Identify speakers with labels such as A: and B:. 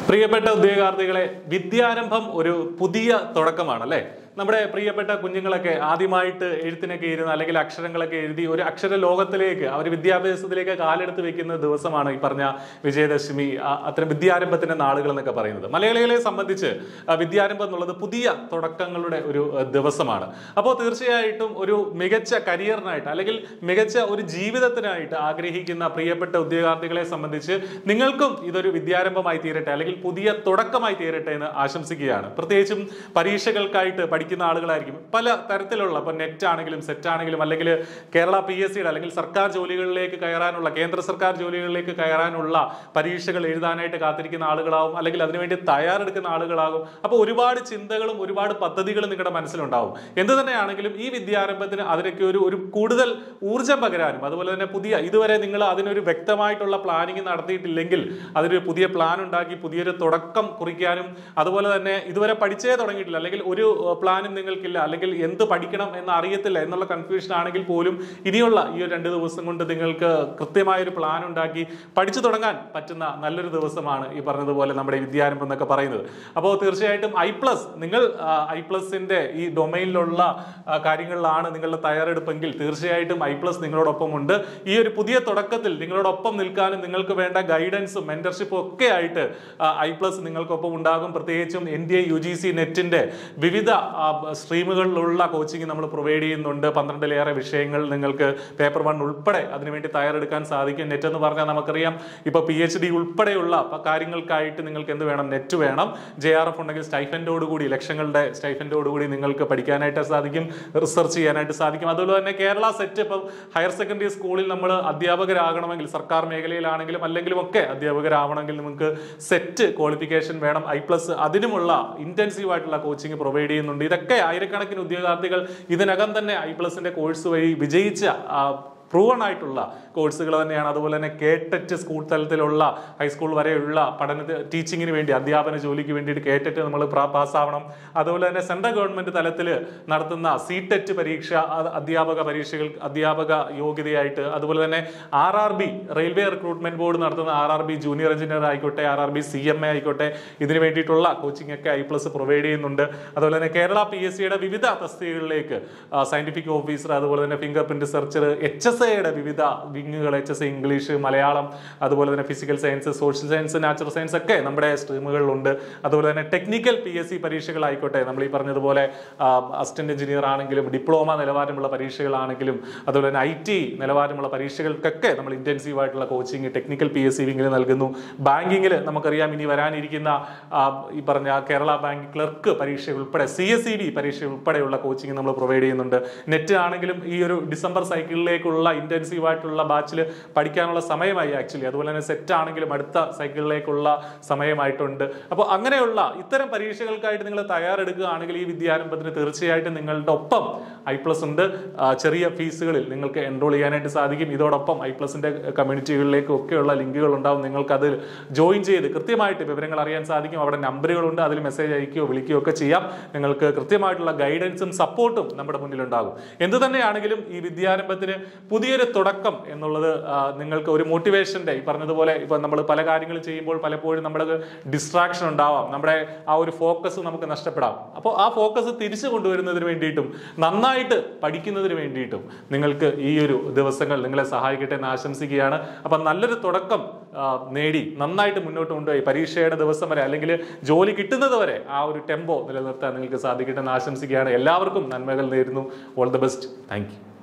A: പ്രിയപ്പെട്ട ഉദ്യോഗാർത്ഥികളെ വിദ്യാരംഭം ഒരു പുതിയ തുടക്കമാണ് അല്ലേ നമ്മുടെ പ്രിയപ്പെട്ട കുഞ്ഞുങ്ങളൊക്കെ ആദ്യമായിട്ട് എഴുത്തിനൊക്കെ ഇരുന്ന് അല്ലെങ്കിൽ അക്ഷരങ്ങളൊക്കെ എഴുതി ഒരു അക്ഷര ലോകത്തിലേക്ക് അവർ വിദ്യാഭ്യാസത്തിലേക്ക് കാലെടുത്ത് വെക്കുന്ന ദിവസമാണ് ഈ പറഞ്ഞ വിജയദശമി ആ, അത്തരം വിദ്യാരംഭത്തിന്റെ നാളുകൾ എന്നൊക്കെ പറയുന്നത് മലയാളികളെ സംബന്ധിച്ച് ആ, വിദ്യാരംഭം എന്നുള്ളത് പുതിയ തുടക്കങ്ങളുടെ ഒരു ആ, ദിവസമാണ് അപ്പോൾ തീർച്ചയായിട്ടും ഒരു മികച്ച കരിയറിനായിട്ട് അല്ലെങ്കിൽ മികച്ച ഒരു ജീവിതത്തിനായിട്ട് ആഗ്രഹിക്കുന്ന പ്രിയപ്പെട്ട ഉദ്യോഗാർത്ഥികളെ സംബന്ധിച്ച് നിങ്ങൾക്കും ഇതൊരു വിദ്യാരംഭമായി തീരട്ടെ അല്ലെങ്കിൽ പുതിയ തുടക്കമായി തീരട്ടെ എന്ന് ആശംസിക്കുകയാണ് പ്രത്യേകിച്ചും പരീക്ഷകൾക്കായിട്ട് പഠിക്കുന്ന ആളുകളായിരിക്കും പല തരത്തിലുള്ള ഇപ്പൊ നെറ്റ് ആണെങ്കിലും സെറ്റ് ആണെങ്കിലും അല്ലെങ്കിൽ കേരള പി എസ് സിയുടെ അല്ലെങ്കിൽ സർക്കാർ ജോലികളിലേക്ക് കയറാനുള്ള കേന്ദ്ര സർക്കാർ ജോലികളിലേക്ക് കയറാനുള്ള പരീക്ഷകൾ എഴുതാനായിട്ട് കാത്തിരിക്കുന്ന ആളുകളാവും അല്ലെങ്കിൽ അതിനുവേണ്ടി തയ്യാറെടുക്കുന്ന ആളുകളാകും അപ്പോൾ ഒരുപാട് ചിന്തകളും ഒരുപാട് പദ്ധതികളും നിങ്ങളുടെ മനസ്സിലുണ്ടാവും എന്ത് തന്നെയാണെങ്കിലും ഈ വിദ്യാരംഭത്തിന് അതിനൊക്കെ ഒരു ഒരു കൂടുതൽ ഊർജം പകരാനും അതുപോലെ തന്നെ പുതിയ ഇതുവരെ നിങ്ങൾ അതിനൊരു വ്യക്തമായിട്ടുള്ള പ്ലാനിങ് നടത്തിയിട്ടില്ലെങ്കിൽ അതിനൊരു പുതിയ പ്ലാൻ ഉണ്ടാക്കി പുതിയൊരു തുടക്കം കുറിക്കാനും അതുപോലെ തന്നെ ഇതുവരെ പഠിച്ചേ തുടങ്ങിയിട്ടില്ല അല്ലെങ്കിൽ ഒരു ഏഹ്, പ്ലാനും നിങ്ങൾക്കില്ല അല്ലെങ്കിൽ എന്ത് പഠിക്കണം എന്ന് അറിയത്തില്ല എന്നുള്ള കൺഫ്യൂഷൻ ആണെങ്കിൽ പോലും ഇനിയുള്ള ഈ ഒരു രണ്ട് ദിവസം കൊണ്ട് നിങ്ങൾക്ക് കൃത്യമായ ഒരു പ്ലാൻ ഉണ്ടാക്കി പഠിച്ചു തുടങ്ങാൻ പറ്റുന്ന നല്ലൊരു ദിവസമാണ് ഈ പറഞ്ഞതുപോലെ നമ്മുടെ ഈ വിദ്യാരംഭം എന്നൊക്കെ പറയുന്നത് അപ്പോൾ തീർച്ചയായിട്ടും ഐ പ്ലസ് നിങ്ങൾ ഐ പ്ലസിന്റെ ഈ ഡൊമൈനിലുള്ള ആ, കാര്യങ്ങളിലാണ് നിങ്ങളുടെ തയ്യാറെടുപ്പെങ്കിൽ തീർച്ചയായിട്ടും ഐ പ്ലസ് നിങ്ങളോടൊപ്പം ഉണ്ട് ഈ ഒരു പുതിയ തുടക്കത്തിൽ നിങ്ങളോടൊപ്പം നിൽക്കാനും നിങ്ങൾക്ക് വേണ്ട ഗൈഡൻസും മെന്റർഷിപ്പും ഒക്കെ ആയിട്ട് ഐ പ്ലസ് നിങ്ങൾക്കൊപ്പം ഉണ്ടാകും പ്രത്യേകിച്ചും N D A U G C നെറ്റിന്റെ വിവിധ ആ, സ്ട്രീമുകളിലുള്ള കോച്ചിങ് നമ്മൾ പ്രൊവൈഡ് ചെയ്യുന്നുണ്ട് പന്ത്രണ്ടിലേറെ വിഷയങ്ങൾ നിങ്ങൾക്ക് പേപ്പർ വൺ ഉൾപ്പെടെ അതിനുവേണ്ടി തയ്യാറെടുക്കാൻ സാധിക്കും നെറ്റ് എന്ന് പറഞ്ഞാൽ നമുക്കറിയാം ഇപ്പൊ പി എച്ച് ഡി ഉൾപ്പെടെയുള്ള പ- കാര്യങ്ങൾക്കായിട്ട് നിങ്ങൾക്ക് എന്ത് വേണം നെറ്റ് വേണം ജെ ആർ എഫ് ഉണ്ടെങ്കിൽ സ്റ്റൈഫൻഡോടുകൂടി ലക്ഷങ്ങളുടെ സ്റ്റൈഫൻഡോടുകൂടി നിങ്ങൾക്ക് പഠിക്കാനായിട്ട് സാധിക്കും റിസർച്ച് ചെയ്യാനായിട്ട് സാധിക്കും അതുപോലെ തന്നെ കേരള സെറ്റ് ഇപ്പം ഹയർ സെക്കൻഡറി സ്കൂളിൽ നമ്മൾ അധ്യാപകരാകണമെങ്കിൽ സർക്കാർ മേഖലയിലാണെങ്കിലും അല്ലെങ്കിലും ഒക്കെ അധ്യാപകരാവണമെങ്കിൽ നിങ്ങൾക്ക് സെറ്റ് ക്വാളിഫിക്കേഷൻ വേണം ഐ പ്ലസ് അതിനുമുള്ള ഇന്റൻസീവ് ആയിട്ടുള്ള കോച്ചിങ് പ്രൊവൈഡ് ചെയ്യുന്നുണ്ട് ഇതൊക്കെ ആയിരക്കണക്കിന് ഉദ്യോഗാർത്ഥികൾ ഇതിനകം തന്നെ ഐ പ്ലസിന്റെ കോഴ്സ് വഴി വിജയിച്ച ആ, പ്രൂവൺ ആയിട്ടുള്ള കോഴ്സുകൾ തന്നെയാണ് അതുപോലെ തന്നെ കേട്ടറ്റ് സ്കൂൾ തലത്തിലുള്ള ഹൈസ്കൂൾ വരെയുള്ള പഠന ടീച്ചിങ്ങിന് വേണ്ടി അധ്യാപന ജോലിക്ക് വേണ്ടിയിട്ട് കേട്ടറ്റ് നമ്മൾ പാസ്സാവണം അതുപോലെ തന്നെ സെൻട്രൽ ഗവൺമെന്റ് തലത്തിൽ നടത്തുന്ന സി ടെറ്റ് പരീക്ഷ അത് അധ്യാപക പരീക്ഷകൾ അധ്യാപക യോഗ്യതയായിട്ട് അതുപോലെ തന്നെ R R B railway recruitment board നടത്തുന്ന R R B junior engineer ആയിക്കോട്ടെ R R B C M A ആയിക്കോട്ടെ ഇതിന് വേണ്ടിയിട്ടുള്ള കോച്ചിങ് ഒക്കെ ഐ പ്ലസ് പ്രൊവൈഡ് ചെയ്യുന്നുണ്ട് അതുപോലെ തന്നെ കേരള പി എസ് സിയുടെ വിവിധ തസ്തികകളിലേക്ക് സയന്റിഫിക് ഓഫീസർ അതുപോലെ തന്നെ finger print searcher H S എയുടെ വിവിധ വിങ്ങുകൾ H S A English Malayalam അതുപോലെ തന്നെ physical science social science natural science ഒക്കെ നമ്മുടെ സ്ട്രീമുകളിലുണ്ട് അതുപോലെ തന്നെ ടെക്നിക്കൽ പി എസ് സി പരീക്ഷകളായിക്കോട്ടെ നമ്മൾ ഈ പറഞ്ഞതുപോലെ അസിസ്റ്റന്റ് എഞ്ചിനീയർ ആണെങ്കിലും ഡിപ്ലോമ നിലവാരമുള്ള പരീക്ഷകളാണെങ്കിലും അതുപോലെ തന്നെ ഐ ടി നിലവാരമുള്ള പരീക്ഷകൾക്കൊക്കെ നമ്മൾ ഇന്റൻസീവ് ആയിട്ടുള്ള coaching technical P S C വിങ്ങിൽ നൽകുന്നു ബാങ്കിങ്ങിൽ നമുക്കറിയാം ഇനി വരാനിരിക്കുന്ന ആ, ഈ പറഞ്ഞ കേരള ബാങ്ക് ക്ലർക്ക് പരീക്ഷ ഉൾപ്പെടെ സി എസ് സി ബി പരീക്ഷ ഉൾപ്പെടെയുള്ള കോച്ചിങ് നമ്മൾ പ്രൊവൈഡ് ചെയ്യുന്നുണ്ട് നെറ്റ് ആണെങ്കിലും ഈ ഒരു ഡിസംബർ സൈക്കിളിലേക്കുള്ള ഇന്റൻസീവ് ആയിട്ടുള്ള ബാച്ചിൽ പഠിക്കാനുള്ള സമയമായി ആക്ച്വലി അതുപോലെ തന്നെ സെറ്റ് ആണെങ്കിലും അടുത്ത സൈക്കിളിലേക്കുള്ള സമയമായിട്ടുണ്ട് അപ്പോൾ അങ്ങനെയുള്ള ഇത്തരം പരീക്ഷകൾക്കായിട്ട് നിങ്ങൾ തയ്യാറെടുക്കുകയാണെങ്കിൽ ഈ വിദ്യാരംഭത്തിന് തീർച്ചയായിട്ടും നിങ്ങളുടെ ഒപ്പം ഐ പ്ലസ് ഉണ്ട് ആ, ചെറിയ ഫീസുകളിൽ നിങ്ങൾക്ക് എൻറോൾ ചെയ്യാനായിട്ട് സാധിക്കും ഇതോടൊപ്പം ഐ പ്ലസിന്റെ കമ്മ്യൂണിറ്റികളിലേക്കും ഒക്കെയുള്ള ലിങ്കുകൾ ഉണ്ടാവും നിങ്ങൾക്ക് അതിൽ ജോയിൻ ചെയ്ത് കൃത്യമായിട്ട് വിവരങ്ങൾ അറിയാൻ സാധിക്കും അവിടെ നമ്പറുകളുണ്ട് അതിൽ മെസ്സേജ് അയക്കുകയോ വിളിക്കുകയോ ഒക്കെ ചെയ്യാം നിങ്ങൾക്ക് കൃത്യമായിട്ടുള്ള ഗൈഡൻസും സപ്പോർട്ടും നമ്മുടെ മുന്നിലുണ്ടാകും എന്ത് തന്നെയാണെങ്കിലും ഈ വിദ്യാരംഭത്തിന് പുതിയൊരു തുടക്കം എന്നുള്ളത് ആ, നിങ്ങൾക്ക് ഒരു മോട്ടിവേഷന്റെ ഈ പറഞ്ഞതുപോലെ ഇപ്പൊ നമ്മൾ പല കാര്യങ്ങൾ ചെയ്യുമ്പോൾ പലപ്പോഴും നമ്മുടെ ഡിസ്ട്രാക്ഷൻ ഉണ്ടാവാം നമ്മുടെ ആ ഒരു ഫോക്കസ് നമുക്ക് നഷ്ടപ്പെടാം അപ്പോൾ ആ ഫോക്കസ് തിരിച്ചു കൊണ്ടുവരുന്നതിന് വേണ്ടിയിട്ടും നന്നായിട്ട് പഠിക്കുന്നതിന് വേണ്ടിയിട്ടും നിങ്ങൾക്ക് ഈ ഒരു ദിവസങ്ങൾ നിങ്ങളെ സഹായിക്കട്ടെ എന്ന് ആശംസിക്കുകയാണ് അപ്പൊ നല്ലൊരു തുടക്കം ആ, നേടി നന്നായിട്ട് മുന്നോട്ട് കൊണ്ടുപോയി പരീക്ഷയുടെ ദിവസം വരെ അല്ലെങ്കിൽ ജോലി കിട്ടുന്നത് വരെ ആ ഒരു ടെമ്പോ നിലനിർത്താൻ നിങ്ങൾക്ക് സാധിക്കട്ടെ എന്ന് ആശംസിക്കുകയാണ് എല്ലാവർക്കും നന്മകൾ നേരുന്നു all the best thank U